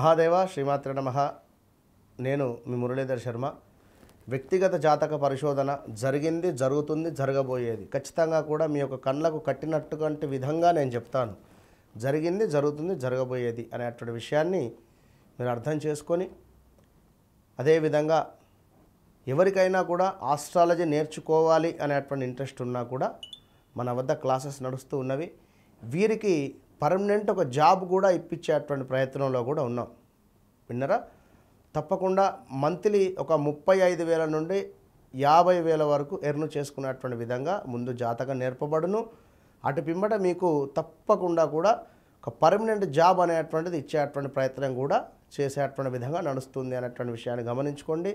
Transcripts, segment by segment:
మహాదేవ శ్రీమాత్ర నమ నేను మీ మురళీధర్ శర్మ వ్యక్తిగత జాతక పరిశోధన జరిగింది జరుగుతుంది జరగబోయేది ఖచ్చితంగా కూడా మీ యొక్క కళ్ళకు కట్టినటువంటి విధంగా నేను చెప్తాను జరిగింది జరుగుతుంది జరగబోయేది అనేటువంటి విషయాన్ని మీరు అర్థం చేసుకొని అదేవిధంగా ఎవరికైనా కూడా ఆస్ట్రాలజీ నేర్చుకోవాలి అనేటువంటి ఇంట్రెస్ట్ ఉన్నా కూడా మన వద్ద క్లాసెస్ నడుస్తూ ఉన్నవి వీరికి పర్మనెంట్ ఒక జాబ్ కూడా ఇప్పించేటువంటి ప్రయత్నంలో కూడా ఉన్నాం విన్నరా తప్పకుండా మంత్లీ ఒక ముప్పై ఐదు వేల నుండి యాభై వేల వరకు ఎర్న్ చేసుకునేటువంటి విధంగా ముందు జాతకం నేర్పబడును అటు పిమ్మట మీకు తప్పకుండా కూడా ఒక పర్మనెంట్ జాబ్ అనేటువంటిది ఇచ్చేటువంటి ప్రయత్నం కూడా చేసేటువంటి విధంగా నడుస్తుంది అనేటువంటి విషయాన్ని గమనించుకోండి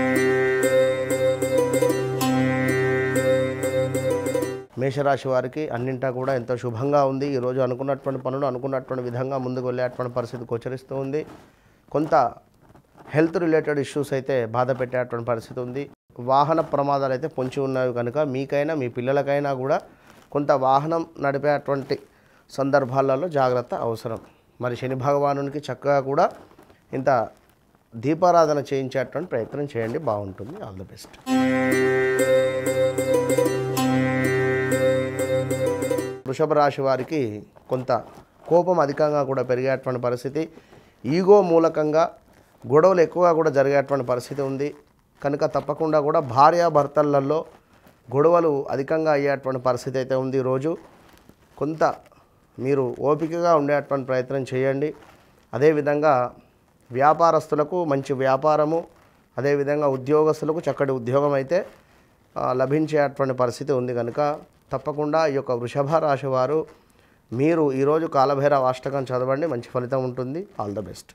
మేషరాశి వారికి అన్నింటా కూడా ఎంతో శుభంగా ఉంది ఈరోజు అనుకున్నటువంటి పనులు అనుకున్నటువంటి విధంగా ముందుకు వెళ్ళేటువంటి పరిస్థితి గోచరిస్తూ ఉంది కొంత హెల్త్ రిలేటెడ్ ఇష్యూస్ అయితే బాధ పెట్టేటువంటి పరిస్థితి ఉంది వాహన ప్రమాదాలు అయితే పొంచి ఉన్నవి కనుక మీకైనా మీ పిల్లలకైనా కూడా కొంత వాహనం నడిపేటువంటి సందర్భాలలో జాగ్రత్త అవసరం మరి శని భగవానునికి చక్కగా కూడా ఇంత దీపారాధన చేయించేటువంటి ప్రయత్నం చేయండి బాగుంటుంది ఆల్ ది బెస్ట్ వృషభ రాశి వారికి కొంత కోపం అధికంగా కూడా పెరిగేటువంటి పరిస్థితి ఈగో మూలకంగా గొడవలు ఎక్కువగా కూడా జరిగేటువంటి పరిస్థితి ఉంది కనుక తప్పకుండా కూడా భార్యాభర్తలలో గొడవలు అధికంగా అయ్యేటువంటి పరిస్థితి అయితే ఉంది ఈరోజు కొంత మీరు ఓపికగా ఉండేటువంటి ప్రయత్నం చేయండి అదేవిధంగా వ్యాపారస్తులకు మంచి వ్యాపారము అదేవిధంగా ఉద్యోగస్తులకు చక్కటి ఉద్యోగం అయితే ఆ, లభించేటువంటి పరిస్థితి ఉంది కనుక తప్పకుండా ఈ యొక్క వృషభ రాశి వారు మీరు ఈరోజు కాలభైరవ అష్టకం చదవండి మంచి ఫలితం ఉంటుంది ఆల్ ద బెస్ట్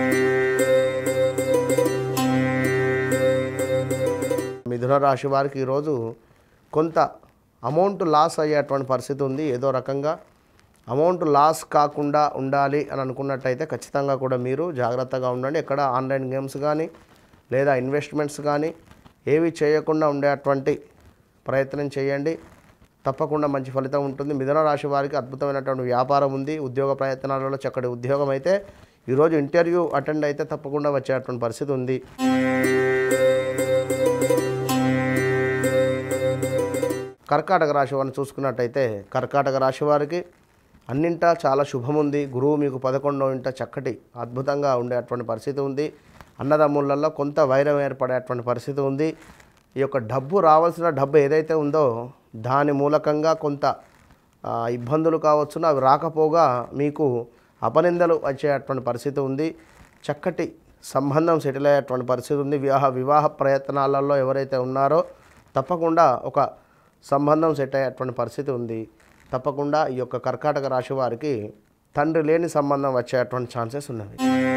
మిథున రాశి వారికి ఈరోజు కొంత అమౌంట్ లాస్ అయ్యేటువంటి పరిస్థితి ఉంది ఏదో రకంగా అమౌంట్ లాస్ కాకుండా ఉండాలి అని అనుకున్నట్టయితే ఖచ్చితంగా కూడా మీరు జాగ్రత్తగా ఉండండి ఎక్కడ ఆన్లైన్ గేమ్స్ కానీ లేదా ఇన్వెస్ట్మెంట్స్ కానీ ఏవి చేయకుండా ఉండేటువంటి ప్రయత్నం చేయండి తప్పకుండా మంచి ఫలితం ఉంటుంది మిథున రాశి వారికి అద్భుతమైనటువంటి వ్యాపారం ఉంది ఉద్యోగ ప్రయత్నాలలో చక్కటి ఉద్యోగం అయితే ఈరోజు ఇంటర్వ్యూ అటెండ్ అయితే తప్పకుండా వచ్చేటువంటి పరిస్థితి ఉంది కర్కాటక రాశి వారిని చూసుకున్నట్టయితే కర్కాటక రాశి వారికి అన్నింటా చాలా శుభం ఉంది గురువు మీకు పదకొండో ఇంట చక్కటి అద్భుతంగా ఉండేటువంటి పరిస్థితి ఉంది అన్నదమ్ములలో కొంత వైరం ఏర్పడేటువంటి పరిస్థితి ఉంది ఈ యొక్క డబ్బు రావాల్సిన డబ్బు ఏదైతే ఉందో దాని మూలకంగా కొంత ఆ, ఇబ్బందులు కావచ్చును అవి రాకపోగా మీకు అపనిందలు వచ్చేటువంటి పరిస్థితి ఉంది చక్కటి సంబంధం సెటిల్ అయ్యేటువంటి పరిస్థితి ఉంది వివాహ వివాహ ప్రయత్నాలలో ఎవరైతే ఉన్నారో తప్పకుండా ఒక సంబంధం సెట్ అయ్యేటువంటి పరిస్థితి ఉంది తప్పకుండా ఈ యొక్క కర్కాటక రాశి వారికి తండ్రి లేని సంబంధం వచ్చేటువంటి ఛాన్సెస్ ఉన్నవి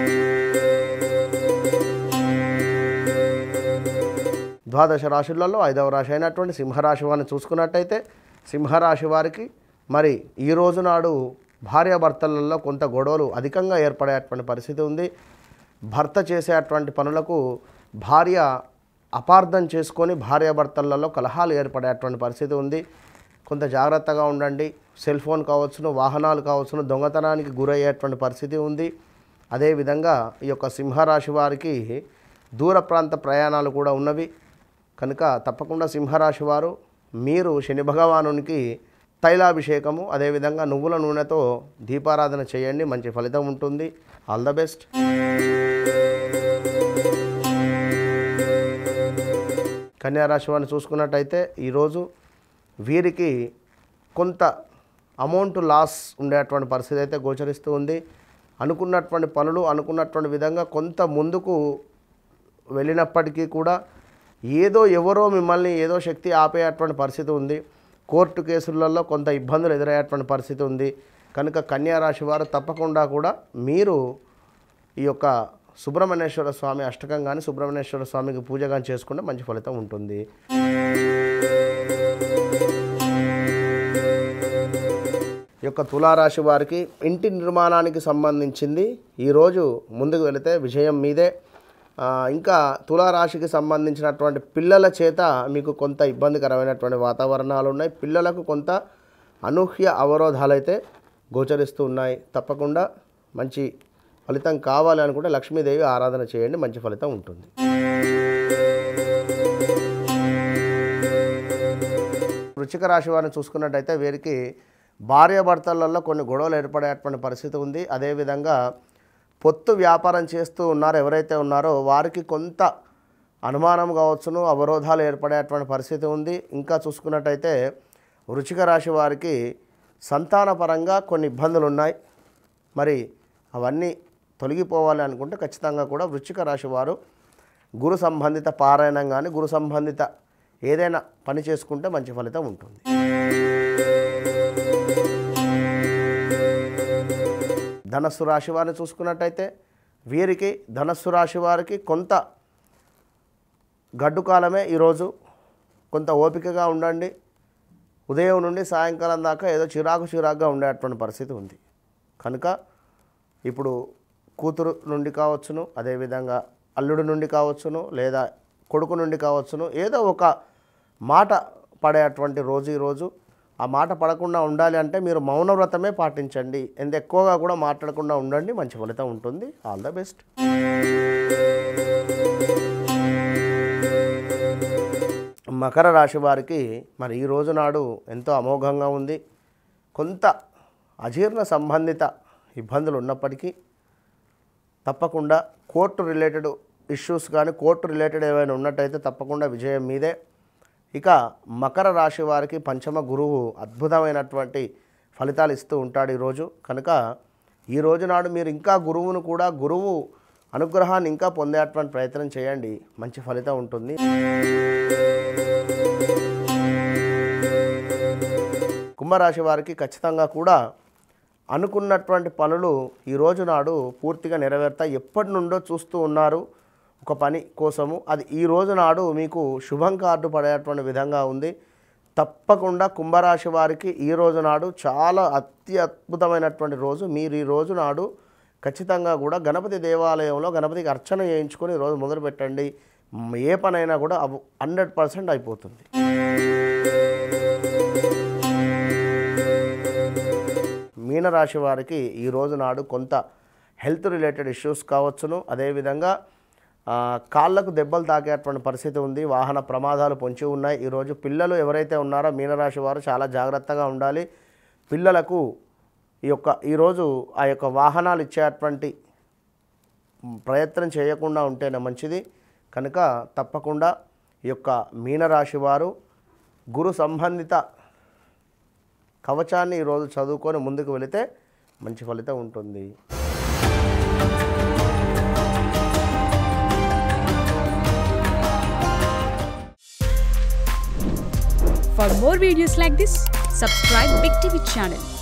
ద్వాదశ రాశులలో ఐదవ రాశి అయినటువంటి సింహరాశి వారిని చూసుకున్నట్టయితే సింహరాశి వారికి మరి ఈ రోజు నాడు భార్యాభర్తలలో కొంత గొడవలు అధికంగా ఏర్పడేటువంటి పరిస్థితి ఉంది భర్త చేసేటువంటి పనులకు భార్య అపార్థం చేసుకొని భార్యాభర్తలలో కలహాలు ఏర్పడేటువంటి పరిస్థితి ఉంది కొంత జాగ్రత్తగా ఉండండి సెల్ ఫోన్ కావచ్చును వాహనాలు కావచ్చును దొంగతనానికి గురయ్యేటువంటి పరిస్థితి ఉంది అదేవిధంగా ఈ యొక్క సింహరాశి వారికి దూర ప్రాంత ప్రయాణాలు కూడా ఉన్నవి కనుక తప్పకుండా సింహరాశి వారు మీరు శని భగవానునికి తైలాభిషేకము అదేవిధంగా నువ్వుల నూనెతో దీపారాధన చేయండి మంచి ఫలితం ఉంటుంది ఆల్ ద బెస్ట్ కన్యారాశి వారిని చూసుకున్నట్టయితే ఈరోజు వీరికి కొంత అమౌంట్ లాస్ ఉండేటువంటి పరిస్థితి అయితే గోచరిస్తూ ఉంది అనుకున్నటువంటి పనులు అనుకున్నటువంటి విధంగా కొంత ముందుకు వెళ్ళినప్పటికీ కూడా ఏదో ఎవరో మిమ్మల్ని ఏదో శక్తి ఆపేటువంటి పరిస్థితి ఉంది కోర్టు కేసులలో కొంత ఇబ్బందులు ఎదురయ్యేటువంటి పరిస్థితి ఉంది కనుక కన్యా రాశి వారు తప్పకుండా కూడా మీరు ఈ యొక్క సుబ్రహ్మణ్యేశ్వర స్వామి అష్టకం కానీ సుబ్రహ్మణ్యేశ్వర స్వామికి పూజ కానీ చేసుకుంటే మంచి ఫలితం ఉంటుంది ఈ యొక్క తులారాశి వారికి ఇంటి నిర్మాణానికి సంబంధించింది ఈరోజు ముందుకు వెళితే విజయం మీదే ఆ, ఇంకా తులారాశికి సంబంధించినటువంటి పిల్లల చేత మీకు కొంత ఇబ్బందికరమైనటువంటి వాతావరణాలు ఉన్నాయి పిల్లలకు కొంత అనూహ్య అవరోధాలు అయితే గోచరిస్తూ ఉన్నాయి తప్పకుండా మంచి ఫలితం కావాలి అనుకుంటే లక్ష్మీదేవి ఆరాధన చేయండి మంచి ఫలితం ఉంటుంది వృచ్చిక రాశి వారిని చూసుకున్నట్టయితే వీరికి భార్యాభర్తలలో కొన్ని గొడవలు ఏర్పడేటువంటి పరిస్థితి ఉంది అదేవిధంగా పొత్తు వ్యాపారం చేస్తూ ఉన్నారు ఎవరైతే ఉన్నారో వారికి కొంత అనుమానం కావచ్చును అవరోధాలు ఏర్పడేటువంటి పరిస్థితి ఉంది ఇంకా చూసుకున్నట్టయితే వృచ్చిక రాశి వారికి సంతానపరంగా కొన్ని ఇబ్బందులు ఉన్నాయి మరి అవన్నీ తొలగిపోవాలి అనుకుంటే ఖచ్చితంగా కూడా వృచ్చిక రాశి వారు గురు సంబంధిత పారాయణం కానీ గురు సంబంధిత ఏదైనా పని చేసుకుంటే మంచి ఫలితం ఉంటుంది ధనస్సు రాశి వారిని చూసుకున్నట్టయితే వీరికి ధనస్సు రాశి వారికి కొంత గడ్డు కాలమే ఈరోజు కొంత ఓపికగా ఉండండి ఉదయం నుండి సాయంకాలం దాకా ఏదో చిరాకు చిరాకుగా ఉండేటువంటి పరిస్థితి ఉంది కనుక ఇప్పుడు కూతురు నుండి కావచ్చును అదేవిధంగా అల్లుడు నుండి కావచ్చును లేదా కొడుకు నుండి కావచ్చును ఏదో ఒక మాట పడేటువంటి రోజు ఈరోజు ఆ మాట పడకుండా ఉండాలి అంటే మీరు మౌన వ్రతమే పాటించండి ఎంత ఎక్కువగా కూడా మాట్లాడకుండా ఉండండి మంచి ఫలితం ఉంటుంది ఆల్ ద బెస్ట్ మకర రాశి వారికి మరి ఈ రోజు నాడు ఎంతో అమోఘంగా ఉంది కొంత అజీర్ణ సంబంధిత ఇబ్బందులు ఉన్నప్పటికీ తప్పకుండా కోర్టు రిలేటెడ్ ఇష్యూస్ కానీ కోర్టు రిలేటెడ్ ఏమైనా ఉన్నట్టయితే తప్పకుండా విజయం మీదే ఇక మకర రాశి వారికి పంచమ గురువు అద్భుతమైనటువంటి ఫలితాలు ఇస్తూ ఉంటాడు ఈరోజు కనుక ఈ రోజు నాడు మీరు ఇంకా గురువును కూడా గురువు అనుగ్రహాన్ని ఇంకా పొందేటువంటి ప్రయత్నం చేయండి మంచి ఫలితం ఉంటుంది కుంభరాశి వారికి ఖచ్చితంగా కూడా అనుకున్నటువంటి పనులు ఈ రోజు నాడు పూర్తిగా నెరవేరుతాయి ఎప్పటి నుండో చూస్తూ ఉన్నారు ఒక పని కోసము అది ఈ రోజు నాడు మీకు శుభం కార్డు పడేటువంటి విధంగా ఉంది తప్పకుండా కుంభరాశి వారికి ఈ రోజు నాడు చాలా అతి అద్భుతమైనటువంటి రోజు మీరు ఈ రోజు నాడు ఖచ్చితంగా కూడా గణపతి దేవాలయంలో గణపతికి అర్చన చేయించుకొని ఈ రోజు మొదలు పెట్టండి మ్, ఏ పనైనా కూడా హండ్రెడ్ పర్సెంట్ అయిపోతుంది మీనరాశి వారికి ఈ రోజు నాడు కొంత హెల్త్ రిలేటెడ్ ఇష్యూస్ కావచ్చును అదేవిధంగా ఆ, కాళ్ళకు దెబ్బలు తాకేటువంటి పరిస్థితి ఉంది వాహన ప్రమాదాలు పొంచి ఉన్నాయి ఈరోజు పిల్లలు ఎవరైతే ఉన్నారో మీనరాశి వారు చాలా జాగ్రత్తగా ఉండాలి పిల్లలకు ఈ యొక్క ఈరోజు ఆ యొక్క వాహనాలు ఇచ్చేటువంటి ప్రయత్నం చేయకుండా ఉంటేనే మంచిది కనుక తప్పకుండా ఈ యొక్క మీనరాశి వారు గురు సంబంధిత కవచాన్ని ఈరోజు చదువుకొని ముందుకు వెళితే మంచి ఫలితం ఉంటుంది For more videos like this, subscribe Big TV channel